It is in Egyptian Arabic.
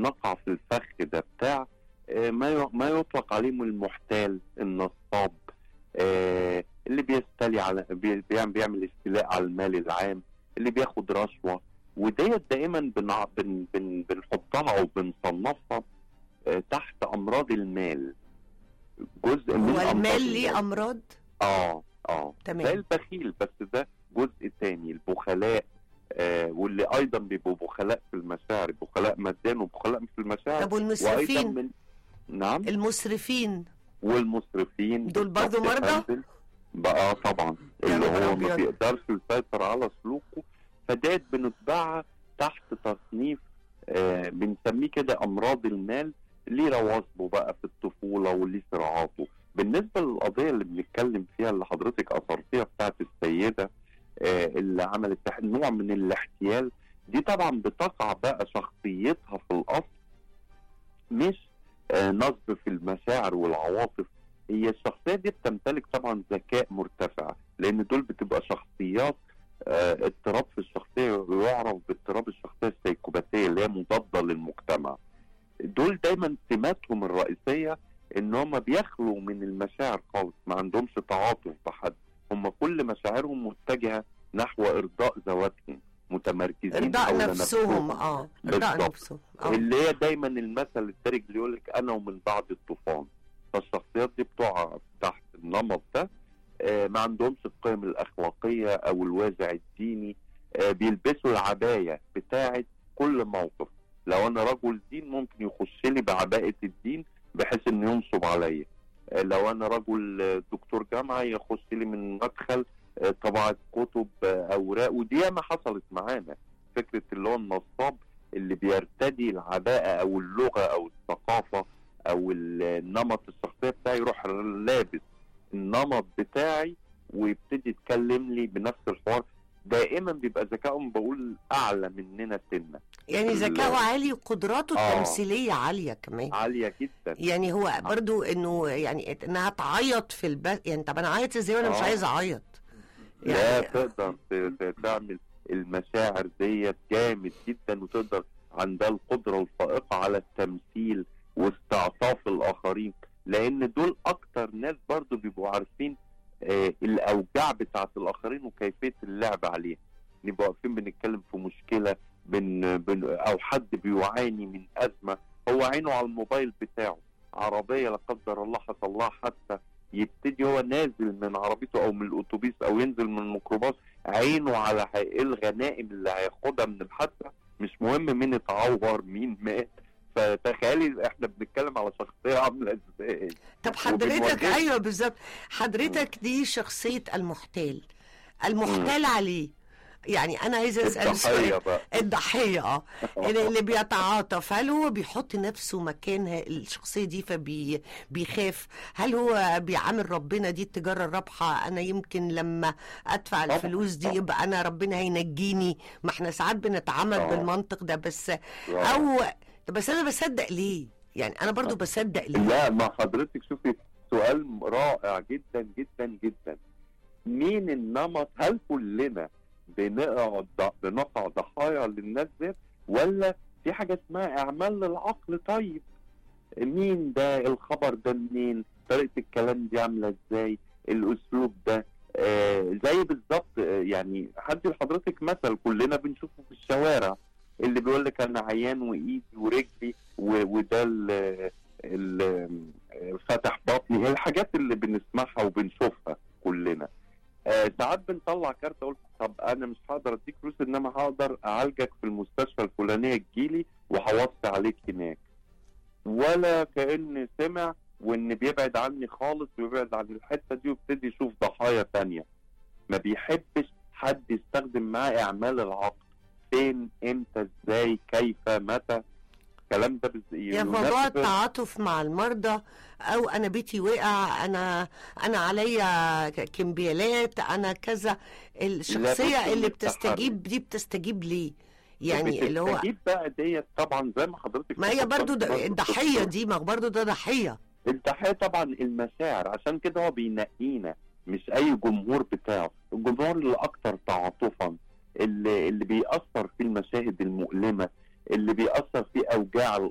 نقع في الفخ ده بتاع آه، ما ي- ما يطلق عليهم المحتال النصاب آه، اللي بيستلي على بي- بيعمل بيعمل استيلاء على المال العام اللي بياخد رشوه وديت دائما بنع- بن بن بنحطها او بنصنفها آه، تحت امراض المال جزء من هو أمراض المال ليه امراض اه اه تمام. زي البخيل بس ده جزء تاني البخلاء آه واللي ايضا بيبقوا بخلاء في المشاعر بخلاء ماديا وبخلاء في المشاعر طب وايضا والمسرفين من نعم المسرفين والمسرفين دول برضو بالظبط يا مرضى؟ فندم. بقى طبعا يا اللي نهار هو ما أبيض. بيقدرش يسيطر على سلوكه فديت بنتبعها تحت تصنيف آه بنسميه كده امراض المال ليه رواسبه بقى في الطفوله وليه صراعاته بالنسبه للقضيه اللي بنتكلم فيها اللي حضرتك اثرتيها بتاعت السيده آه اللي عملت تح- نوع من الاحتيال دي طبعا بتقع بقى شخصيتها في الاصل مش آه نصب في المشاعر والعواطف هي الشخصيه دي بتمتلك طبعا ذكاء مرتفع لان دول بتبقى شخصيات آه، اضطراب في الشخصيه يعرف باضطراب الشخصيه السيكوباتيه اللي هي مضاده للمجتمع دول دايما سماتهم الرئيسيه ان هم بيخلوا من المشاعر خالص ما عندهمش تعاطف بحد هم كل مشاعرهم متجهه نحو ارضاء ذواتهم متمركزين ارضاء حول نفسهم اه ارضاء بالظبط. نفسهم اه اللي هي دايما المثل الدارج اللي يقول لك انا ومن بعد الطوفان فالشخصيات دي بتقع تحت النمط ده آه، ما عندهمش القيم الاخلاقيه او الوازع الديني آه، بيلبسوا العبايه بتاعه كل موقف لو انا رجل دين ممكن يخش لي بعباءه الدين بحيث انه ينصب عليا آه، لو انا رجل آه، دكتور جامعه يخش لي من مدخل آه، طبعه كتب آه، اوراق ودي ما حصلت معانا فكره اللي هو النصاب اللي بيرتدي العباءة أو اللغة أو الثقافة أو النمط الشخصية بتاعي يروح لابس النمط بتاعي ويبتدي يتكلم لي بنفس الحوار دائما بيبقى ذكائهم بقول أعلى مننا سنة يعني ال- ذكاؤه عالي وقدراته آه. التمثيليه عاليه كمان عالية جدا يعني هو برضو انه يعني انها تعيط في البث يعني طب انا اعيط ازاي وانا مش آه. عايزه اعيط لا يعني تقدر ت- ت- تعمل المشاعر ديت جامد جدا وتقدر عندها القدرة الفائقة على التمثيل واستعطاف الآخرين لأن دول أكتر ناس برضو بيبقوا عارفين آه الأوجاع بتاعت الآخرين وكيفية اللعب عليها نبقى واقفين بنتكلم في مشكلة بن بن أو حد بيعاني من أزمة هو عينه على الموبايل بتاعه عربية لا قدر الله حصل لها حادثة يبتدي هو نازل من عربيته او من الاتوبيس او ينزل من الميكروباص عينه على ح- ايه الغنائم اللي هياخدها من الحادثه مش مهم مين اتعور مين مات فتخيلي احنا بنتكلم على شخصيه عامله ازاي طب حضرتك وبنواجه- ايوه بالظبط حضرتك دي شخصيه المحتال المحتال عليه يعني انا عايزه اسال الضحيه سؤال بقى الضحيه اه اللي اللي بيتعاطف هل هو بيحط نفسه مكان ه- الشخصيه دي فبيخاف هل هو بيعامل ربنا دي التجاره الرابحه انا يمكن لما ادفع طبعاً، الفلوس دي طبعاً. يبقى انا ربنا هينجيني ما احنا ساعات بنتعامل آه. بالمنطق ده بس آه. او طب بس انا بصدق ليه يعني انا برضو بصدق ليه لا ما حضرتك شوفي سؤال رائع جدا جدا جدا مين النمط هل كلنا بنقع بنقع ضحايا للناس دي ولا في حاجه اسمها اعمال للعقل طيب مين ده الخبر ده منين طريقه الكلام دي عامله ازاي الاسلوب ده آه زي بالظبط آه يعني هدي لحضرتك مثل كلنا بنشوفه في الشوارع اللي بيقول لك انا عيان وايدي ورجلي و- وده ال- ال- فتح بطني هي الحاجات اللي بنسمعها وبنشوفها كلنا آه ساعات بنطلع كارت اقول طب انا مش هقدر اديك فلوس انما هقدر اعالجك في المستشفى الفلانيه تجيلي وهوصي عليك هناك ولا كان سمع وان بيبعد عني خالص ويبعد عن الحته دي ويبتدي يشوف ضحايا تانية ما بيحبش حد يستخدم معاه اعمال العقل فين امتى ازاي كيف متى الكلام ده بز... يا موضوع التعاطف مع المرضى او انا بيتي وقع انا انا عليا ك- كمبيالات انا كذا الشخصيه لابد اللي من بتستجيب دي بتستجيب ليه يعني اللي هو بتستجيب بقى ديت طبعا زي ما حضرتك ما هي برضو تفضلت ده الضحيه دي ما برضو ده ضحيه الضحيه طبعا المشاعر عشان كده هو بينقينا مش اي جمهور بتاعه الجمهور اللي اكتر تعاطفا اللي اللي بيأثر في المشاهد المؤلمه اللي بيأثر في اوجاع